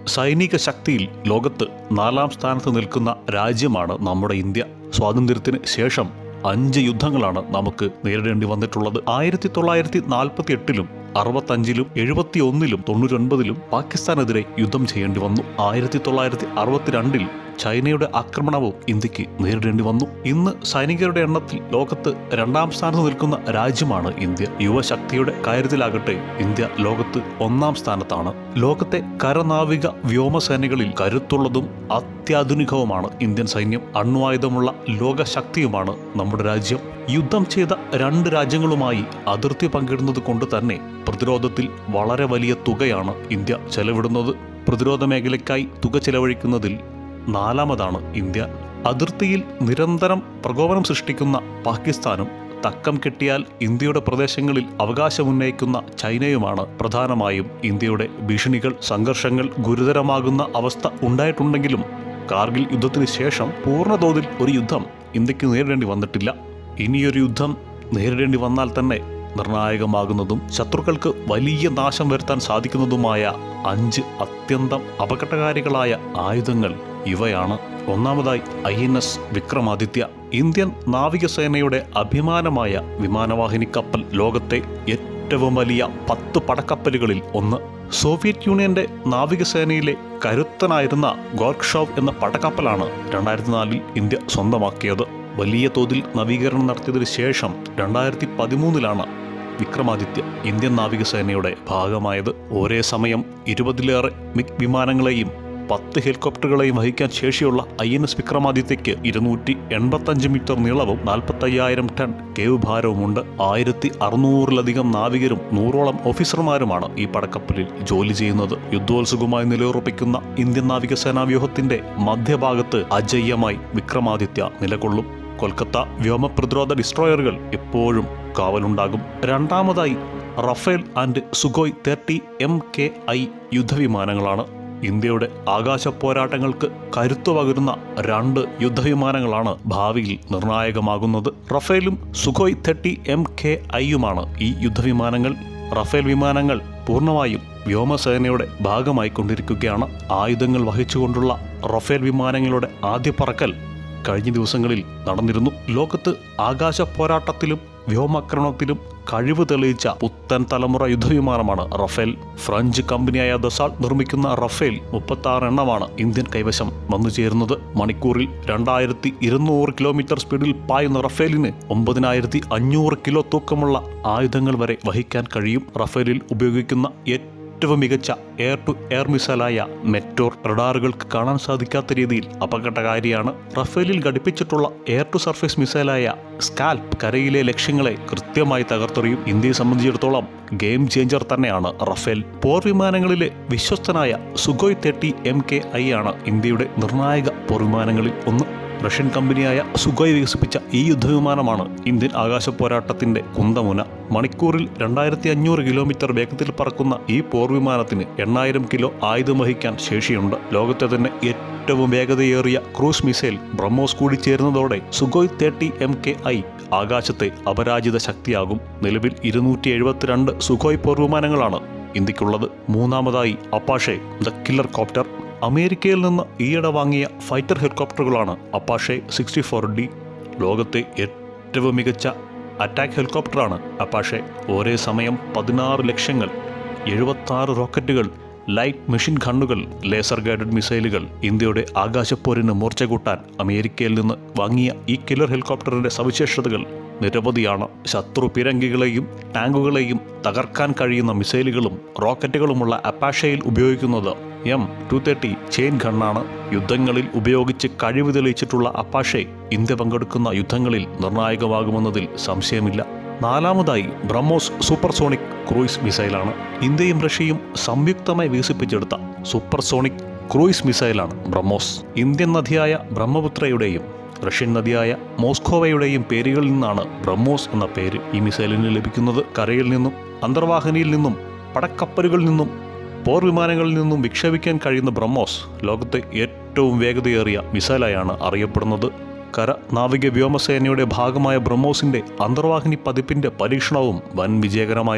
സൈനിക ശക്തിയിൽ ലോകത്ത് നാലാം സ്ഥാനത്ത് നിൽക്കുന്ന രാജ്യമാണ് നമ്മുടെ ഇന്ത്യ സ്വാതന്ത്ര്യത്തിന് ശേഷം അഞ്ച് യുദ്ധങ്ങളാണ് നമുക്ക് നേരിടേണ്ടി വന്നിട്ടുള്ളത് ആയിരത്തി തൊള്ളായിരത്തി നാൽപ്പത്തി എട്ടിലും അറുപത്തഞ്ചിലും എഴുപത്തി ഒന്നിലും തൊണ്ണൂറ്റൊൻപതിലും പാകിസ്ഥാനെതിരെ യുദ്ധം ചെയ്യേണ്ടി വന്നു ആയിരത്തി തൊള്ളായിരത്തി അറുപത്തിരണ്ടിൽ ചൈനയുടെ ആക്രമണവും ഇന്ത്യക്ക് നേരിടേണ്ടി വന്നു ഇന്ന് സൈനികരുടെ എണ്ണത്തിൽ ലോകത്ത് രണ്ടാം സ്ഥാനത്ത് നിൽക്കുന്ന രാജ്യമാണ് ഇന്ത്യ യുവശക്തിയുടെ കാര്യത്തിലാകട്ടെ ഇന്ത്യ ലോകത്ത് ഒന്നാം സ്ഥാനത്താണ് ലോകത്തെ കരനാവിക വ്യോമസേനകളിൽ കരുത്തുള്ളതും അത്യാധുനികവുമാണ് ഇന്ത്യൻ സൈന്യം അണ്വായുധമുള്ള ലോകശക്തിയുമാണ് നമ്മുടെ രാജ്യം യുദ്ധം ചെയ്ത രണ്ട് രാജ്യങ്ങളുമായി അതിർത്തി പങ്കിടുന്നത് കൊണ്ട് തന്നെ പ്രതിരോധത്തിൽ വളരെ വലിയ തുകയാണ് ഇന്ത്യ ചെലവിടുന്നത് പ്രതിരോധ മേഖലയ്ക്കായി തുക ചെലവഴിക്കുന്നതിൽ നാലാമതാണ് ഇന്ത്യ അതിർത്തിയിൽ നിരന്തരം പ്രകോപനം സൃഷ്ടിക്കുന്ന പാകിസ്ഥാനും തക്കം കിട്ടിയാൽ ഇന്ത്യയുടെ പ്രദേശങ്ങളിൽ അവകാശമുന്നയിക്കുന്ന ചൈനയുമാണ് പ്രധാനമായും ഇന്ത്യയുടെ ഭീഷണികൾ സംഘർഷങ്ങൾ ഗുരുതരമാകുന്ന അവസ്ഥ ഉണ്ടായിട്ടുണ്ടെങ്കിലും കാർഗിൽ യുദ്ധത്തിന് ശേഷം പൂർണ്ണതോതിൽ ഒരു യുദ്ധം ഇന്ത്യക്ക് നേരിടേണ്ടി വന്നിട്ടില്ല ഇനിയൊരു യുദ്ധം നേരിടേണ്ടി വന്നാൽ തന്നെ നിർണായകമാകുന്നതും ശത്രുക്കൾക്ക് വലിയ നാശം വരുത്താൻ സാധിക്കുന്നതുമായ അഞ്ച് അത്യന്തം അപകടകാരികളായ ആയുധങ്ങൾ ഇവയാണ് ഒന്നാമതായി I N S Vikramaditya Indian നാവികസേനയുടെ അഭിമാനമായ വിമാനവാഹിനി കപ്പൽ ലോകത്തെ ഏറ്റവും വലിയ പത്ത് പടക്കപ്പലുകളിൽ ഒന്ന് സോവിയറ്റ് യൂണിയന്റെ നാവികസേനയിലെ കരുത്തനായിരുന്ന ഗോർക്ഷോവ് എന്ന പടക്കപ്പലാണ് രണ്ടായിരത്തി നാലിൽ ഇന്ത്യ സ്വന്തമാക്കിയത് വലിയ തോതിൽ നവീകരണം നടത്തിയതിനു ശേഷം രണ്ടായിരത്തി പതിമൂന്നിലാണ് വിക്രമാദിത്യ ഇന്ത്യൻ നാവികസേനയുടെ ഭാഗമായത് ഒരേ സമയം ഇരുപതിലേറെ മിഗ് വിമാനങ്ങളെയും പത്ത് ഹെലികോപ്റ്ററുകളെയും വഹിക്കാൻ ശേഷിയുള്ള ഐ എൻ എസ് വിക്രമാദിത്യയ്ക്ക് ഇരുന്നൂറ്റി എൺപത്തഞ്ച് മീറ്റർ നീളവും നാൽപ്പത്തയ്യായിരം ടൺ കേവ് ഭാരവുമുണ്ട് ആയിരത്തി അറുന്നൂറിലധികം നാവികരും നൂറോളം ഓഫീസർമാരുമാണ് ഈ പടക്കപ്പലിൽ ജോലി ചെയ്യുന്നത് യുദ്ധോത്സുകമായി നിലയുറപ്പിക്കുന്ന ഇന്ത്യൻ നാവികസേനാ വ്യൂഹത്തിന്റെ മധ്യഭാഗത്ത് അജയ്യമായി വിക്രമാദിത്യ നിലകൊള്ളും കൊൽക്കത്ത വ്യോമ പ്രതിരോധ ഡിസ്ട്രോയറുകൾ എപ്പോഴും കാവലുണ്ടാകും രണ്ടാമതായി Rafale and Sukhoi thirty M K I യുദ്ധവിമാനങ്ങളാണ് ഇന്ത്യയുടെ ആകാശ പോരാട്ടങ്ങൾക്ക് കരുത്തു പകരുന്ന രണ്ട് യുദ്ധവിമാനങ്ങളാണ് ഭാവിയിൽ നിർണായകമാകുന്നത് റഫേലും സുഖോയ് തേർട്ടി എം കെ ഐയുമാണ് ഈ യുദ്ധവിമാനങ്ങൾ റഫേൽ വിമാനങ്ങൾ പൂർണ്ണമായും വ്യോമസേനയുടെ ഭാഗമായി കൊണ്ടിരിക്കുകയാണ് ആയുധങ്ങൾ വഹിച്ചുകൊണ്ടുള്ള റഫേൽ വിമാനങ്ങളുടെ ആദ്യ പറക്കൽ കഴിഞ്ഞ ദിവസങ്ങളിൽ നടന്നിരുന്നു ലോകത്ത് ആകാശ പോരാട്ടത്തിലും വ്യോമാക്രമണത്തിലും കഴിവ് തെളിയിച്ച പുത്തൻ തലമുറ യുദ്ധവിമാനമാണ് റഫേൽ ഫ്രഞ്ച് കമ്പനിയായ ദസാൾട്ട് നിർമ്മിക്കുന്ന റഫേൽ മുപ്പത്തി ആറ് എണ്ണമാണ് ഇന്ത്യൻ കൈവശം വന്നു ചേരുന്നത് മണിക്കൂറിൽ രണ്ടായിരത്തി ഇരുന്നൂറ് കിലോമീറ്റർ സ്പീഡിൽ പായുന്ന റഫേലിന് ഒമ്പതിനായിരത്തി അഞ്ഞൂറ് കിലോ തൂക്കമുള്ള ആയുധങ്ങൾ വരെ വഹിക്കാൻ കഴിയും റഫേലിൽ ഉപയോഗിക്കുന്ന ഏറ്റവും മികച്ച എയർ ടു എയർ മിസൈലായ മെറ്റോർ റഡാറുകൾക്ക് കാണാൻ സാധിക്കാത്ത രീതിയിൽ അപകടകാരിയാണ് റഫേലിൽ ഘടിപ്പിച്ചിട്ടുള്ള എയർ ടു സർഫേസ് മിസൈലായ സ്കാൽപ് കരയിലെ ലക്ഷ്യങ്ങളെ കൃത്യമായി തകർത്തെറിയും ഇന്ത്യയെ സംബന്ധിച്ചിടത്തോളം ഗെയിം ചേഞ്ചർ തന്നെയാണ് റഫേൽ പോർ വിമാനങ്ങളിലെ വിശ്വസ്തനായ Sukhoi thirty M K I ആണ് ഇന്ത്യയുടെ നിർണായക പോർ വിമാനങ്ങളിൽ ഒന്ന് റഷ്യൻ കമ്പനിയായ സുഗോയ് വികസിപ്പിച്ച ഈ യുദ്ധവിമാനമാണ് ഇന്ത്യൻ ആകാശ പോരാട്ടത്തിന്റെ കുന്തമുന മണിക്കൂറിൽ രണ്ടായിരത്തി അഞ്ഞൂറ് കിലോമീറ്റർ വേഗത്തിൽ പറക്കുന്ന ഈ പോർ വിമാനത്തിന് എണ്ണായിരം കിലോ ആയുധം വഹിക്കാൻ ശേഷിയുണ്ട് ലോകത്തെ തന്നെ ഏറ്റവും വേഗതയേറിയ ക്രൂസ് മിസൈൽ ബ്രഹ്മോസ് കൂടി ചേരുന്നതോടെ Sukhoi thirty M K I ആകാശത്തെ അപരാജിത ശക്തിയാകും നിലവിൽ ഇരുന്നൂറ്റി എഴുപത്തിരണ്ട് സുഖോയ് പോർ വിമാനങ്ങളാണ് ഇന്ത്യക്കുള്ളത് മൂന്നാമതായി അപ്പാഷെ ദ കില്ലർ കോപ്റ്റർ അമേരിക്കയിൽ നിന്ന് ഈയിടെ വാങ്ങിയ ഫൈറ്റർ ഹെലികോപ്റ്ററുകളാണ് അപ്പാഷെ സിക്സ്റ്റി ഫോർ ഡി ലോകത്തെ ഏറ്റവും മികച്ച അറ്റാക്ക് ഹെലികോപ്റ്ററാണ് അപ്പാഷെ ഒരേ സമയം പതിനാറ് ലക്ഷങ്ങൾ എഴുപത്താറ് റോക്കറ്റുകൾ ലൈറ്റ് മെഷീൻ ഗണ്ണുകൾ ലേസർ ഗൈഡഡ് മിസൈലുകൾ ഇന്ത്യയുടെ ആകാശപ്പോരിന് മൂർച്ച കൂട്ടാൻ അമേരിക്കയിൽ നിന്ന് വാങ്ങിയ ഈ കില്ലർ ഹെലികോപ്റ്ററിന്റെ സവിശേഷതകൾ നിരവധിയാണ് ശത്രു പിരങ്കികളെയും ടാങ്കുകളെയും തകർക്കാൻ കഴിയുന്ന മിസൈലുകളും റോക്കറ്റുകളുമുള്ള അപ്പാഷയിൽ ഉപയോഗിക്കുന്നത് എം ടു തേർട്ടി ചെയിൻ ഗണ്ണാണ് യുദ്ധങ്ങളിൽ ഉപയോഗിച്ച് കഴിവ് തെളിയിച്ചിട്ടുള്ള അപ്പാഷെ ഇന്ത്യ പങ്കെടുക്കുന്ന യുദ്ധങ്ങളിൽ നിർണായകമാകുമെന്നതിൽ സംശയമില്ല നാലാമതായി ബ്രഹ്മോസ് സൂപ്പർസോണിക് ക്രൂയിസ് മിസൈലാണ് ഇന്ത്യയും റഷ്യയും സംയുക്തമായി വികസിപ്പിച്ചെടുത്ത സൂപ്പർസോണിക് ക്രൂയിസ് മിസൈലാണ് ബ്രഹ്മോസ് ഇന്ത്യൻ നദിയായ ബ്രഹ്മപുത്രയുടെയും റഷ്യൻ നദിയായ മോസ്കോവയുടെയും പേരുകളിൽ നിന്നാണ് ബ്രഹ്മോസ് എന്ന പേര് ഈ മിസൈലിന് ലഭിക്കുന്നത് കരയിൽ നിന്നും അന്തർവാഹിനിയിൽ നിന്നും പടക്കപ്പലുകളിൽ നിന്നും പോർ വിമാനങ്ങളിൽ നിന്നും വിക്ഷേപിക്കാൻ കഴിയുന്ന ബ്രഹ്മോസ് ലോകത്തെ ഏറ്റവും വേഗതയേറിയ മിസൈലായാണ് അറിയപ്പെടുന്നത് കര നാവിക വ്യോമസേനയുടെ ഭാഗമായ ബ്രഹ്മോസിന്റെ അന്തർവാഹിനി പതിപ്പിന്റെ പരീക്ഷണവും വൻ വിജയകരമായിരുന്നു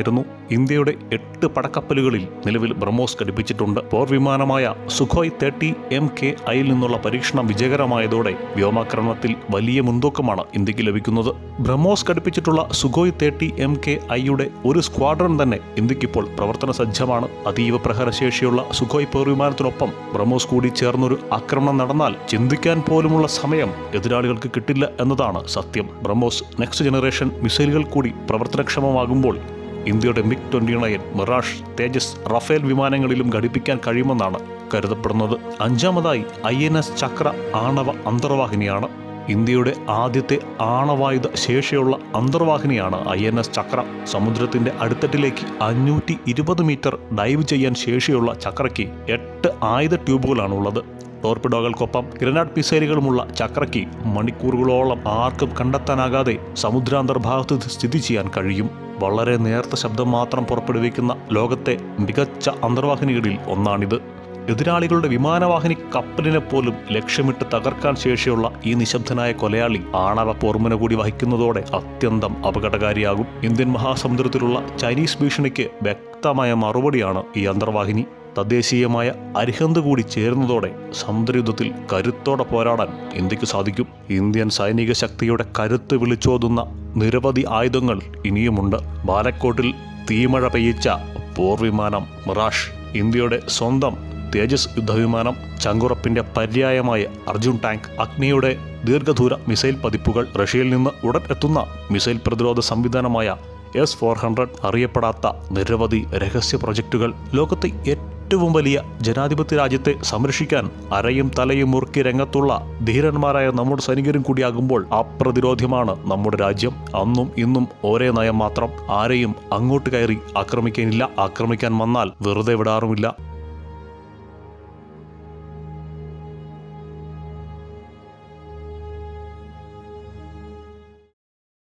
ഇന്ത്യയുടെ എട്ട് പടക്കപ്പലുകളിൽ നിലവിൽ ബ്രഹ്മോസ് ഘടിപ്പിച്ചിട്ടുണ്ട് പോർ വിമാനമായ സുഖോയ് തേർട്ടി എം കെ ഐയിൽ നിന്നുള്ള പരീക്ഷണം വിജയകരമായതോടെ വ്യോമാക്രമണത്തിൽ വലിയ മുൻതൂക്കമാണ് ഇന്ത്യക്ക് ലഭിക്കുന്നത് ബ്രഹ്മോസ് ഘടിപ്പിച്ചിട്ടുള്ള സുഖോയ് തേർട്ടി എം കെ ഐയുടെ ഒരു സ്ക്വാഡ്രൺ തന്നെ ഇന്ത്യക്കിപ്പോൾ പ്രവർത്തന സജ്ജമാണ് അതീവ പ്രഹരശേഷിയുള്ള സുഖോയ് പോർ വിമാനത്തിനൊപ്പം ബ്രഹ്മോസ് കൂടി ചേർന്നൊരു ആക്രമണം നടന്നാൽ ചിന്തിക്കാൻ പോലുമുള്ള സമയം എതിരാളികൾക്ക് കിട്ടില്ല എന്നതാണ് സത്യം ബ്രഹ്മോസ് നെക്സ്റ്റ് ജനറേഷൻ മിസൈലുകൾ കൂടി പ്രവർത്തനക്ഷമമാകുമ്പോൾ ഇന്ത്യയുടെ MiG twenty nine Mirage Tejas Rafale വിമാനങ്ങളിലും ഘടിപ്പിക്കാൻ കഴിയുമെന്നാണ് കരുതപ്പെടുന്നത് അഞ്ചാമതായി ഐ എൻ എസ് ചക്ര ആണവ അന്തർവാഹിനിയാണ് ഇന്ത്യയുടെ ആദ്യത്തെ ആണവായുധ ശേഷിയുള്ള അന്തർവാഹിനിയാണ് ഐ എൻ എസ് ചക്ര സമുദ്രത്തിന്റെ അടിത്തട്ടിലേക്ക് അഞ്ഞൂറ്റി ഇരുപത് മീറ്റർ ഡൈവ് ചെയ്യാൻ ശേഷിയുള്ള ചക്രയ്ക്ക് എട്ട് ആയുധ ട്യൂബുകളാണുള്ളത് ടോർപിഡോകൾക്കൊപ്പം ഗ്രനാഡ് മിസൈലുകളുമുള്ള ചക്രയ്ക്ക് മണിക്കൂറുകളോളം ആർക്കും കണ്ടെത്താനാകാതെ സമുദ്രാന്തർഭാഗത്ത് സ്ഥിതി ചെയ്യാൻ കഴിയും വളരെ നേർത്ത ശബ്ദം മാത്രം പുറപ്പെടുവിക്കുന്ന ലോകത്തെ മികച്ച അന്തർവാഹിനികളിൽ ഒന്നാണിത് എതിരാളികളുടെ വിമാനവാഹിനി കപ്പലിനെ പോലും ലക്ഷ്യമിട്ട് തകർക്കാൻ ശേഷിയുള്ള ഈ നിശബ്ദനായ കൊലയാളി ആണവ പോർമുന കൂടി വഹിക്കുന്നതോടെ അത്യന്തം അപകടകാരിയാകും ഇന്ത്യൻ മഹാസമുദ്രത്തിലുള്ള ചൈനീസ് ഭീഷണിക്ക് വ്യക്തമായ മറുപടിയാണ് ഈ അന്തർവാഹിനി തദ്ദേശീയമായ അരിഹന്ത് കൂടി ചേരുന്നതോടെ സമുദ്രയുദ്ധത്തിൽ കരുത്തോടെ പോരാടാൻ ഇന്ത്യക്ക് സാധിക്കും ഇന്ത്യൻ സൈനിക ശക്തിയുടെ കരുത്ത് വിളിച്ചോതുന്ന നിരവധി ആയുധങ്ങൾ ഇനിയുമുണ്ട് ബാലക്കോട്ടിൽ തീമഴ പെയ്യിച്ച പോർവിമാനം മിറാഷ് ഇന്ത്യയുടെ സ്വന്തം തേജസ് യുദ്ധവിമാനം ചങ്കുറപ്പിന്റെ പര്യായമായ അർജുൻ ടാങ്ക് അഗ്നിയുടെ ദീർഘദൂര മിസൈൽ പതിപ്പുകൾ റഷ്യയിൽ നിന്ന് ഉടൻ എത്തുന്ന മിസൈൽ പ്രതിരോധ സംവിധാനമായ എസ് ഫോർ ഹൺഡ്രഡ് അറിയപ്പെടാത്ത നിരവധി രഹസ്യ പ്രൊജക്റ്റുകൾ ലോകത്തെ ഏറ്റവും വലിയ ജനാധിപത്യ രാജ്യത്തെ സംരക്ഷിക്കാൻ അരയും തലയും മുറുക്കി രംഗത്തുള്ള ധീരന്മാരായ നമ്മുടെ സൈനികരും കൂടിയാകുമ്പോൾ അപ്രതിരോധ്യമാണ് നമ്മുടെ രാജ്യം അന്നും ഇന്നും ഒരേ നയം മാത്രം ആരെയും അങ്ങോട്ട് കയറി ആക്രമിക്കാനില്ല ആക്രമിക്കാൻ വന്നാൽ വെറുതെ വിടാറുമില്ല